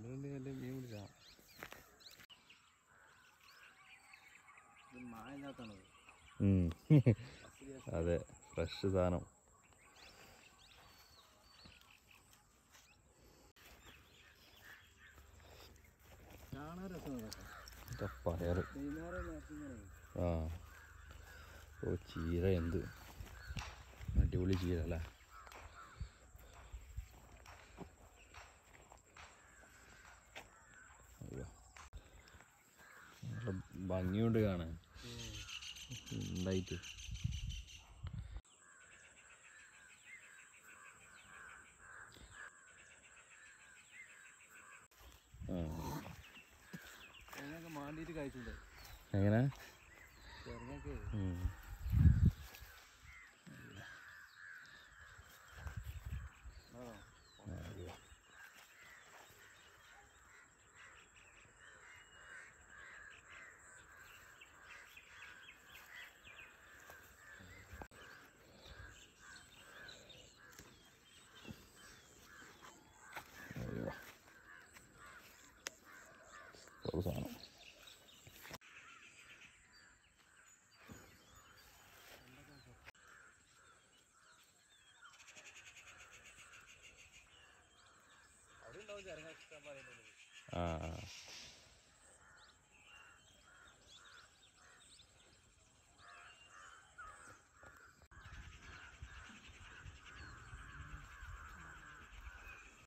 അതുകൊണ്ട് നല്ല മീൻ പിടിച്ചാ മായതിനകത്താണത് ഉം. അതെ ഫ്രഷ് സാധനം കാണാൻ രസമാണ് ഇതാ പയറ് വൈകുന്നേരം നേരത്തെ ഇങ്ങനെ ആ ഓ ചീര എന്ത് അടിപൊളി ചീര അല്ലേ അയ്യോ. നല്ല ഭംഗിയുണ്ട് കാണാൻ ഉണ്ടായിട്ട് ആ അതിനൊക്കെ മാണ്ടിയിട്ട് കഴിച്ചിട്ടുണ്ട് എങ്ങനെ ചെറുതൊക്കെ ഉം. അയ്യോ. അയ്യോ. ഒരു സാധനം അവിടെ ഉണ്ടാവും ചെറുങ്ങ ഇഷ്ടം പറയുന്നത് ആ ആ